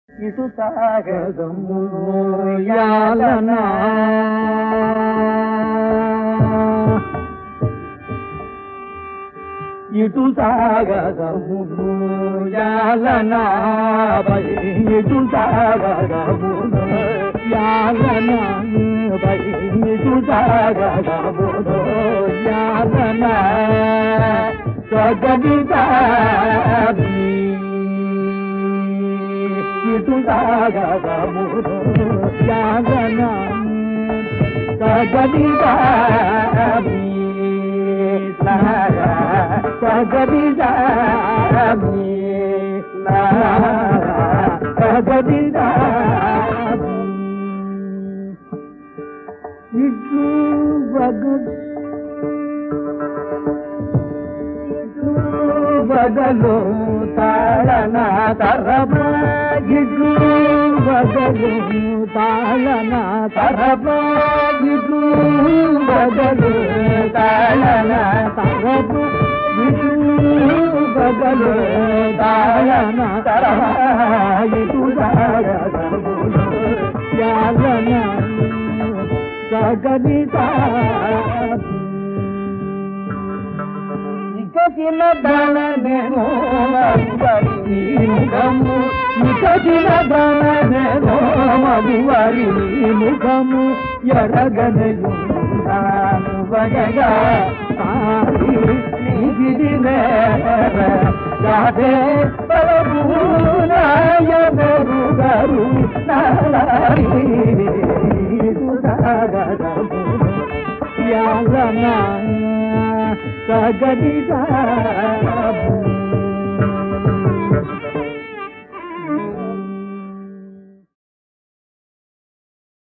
ఇటు సాగదము యాలనా ఇటు సాగదము యాలనా పై ఇటు సాగదము యాలనా పై ఇటు సాగదము యాలనా సగదితా ఇటు సాగదము యాలనా సగదితా సగదిదా సగదిదా ఇట్లు బగదు బదలు తాళన తరబ ఇట్లు బదలు తాళన తరబ ఇట్లు బదలు తాళన తరబ ఇట్లు బదలు తాళన తరబ ఇటు యాలన సగనితా ఇకచిన ధనమేమో మగువరి ముఖము ఇకచిన ధనమేమో మగువరి ముఖము ఎరగనయున్నాను వగగా ఆరి నీగిరి రాధే పరభూనాయ మెరుగరు నారీ యాలనా సగదిగా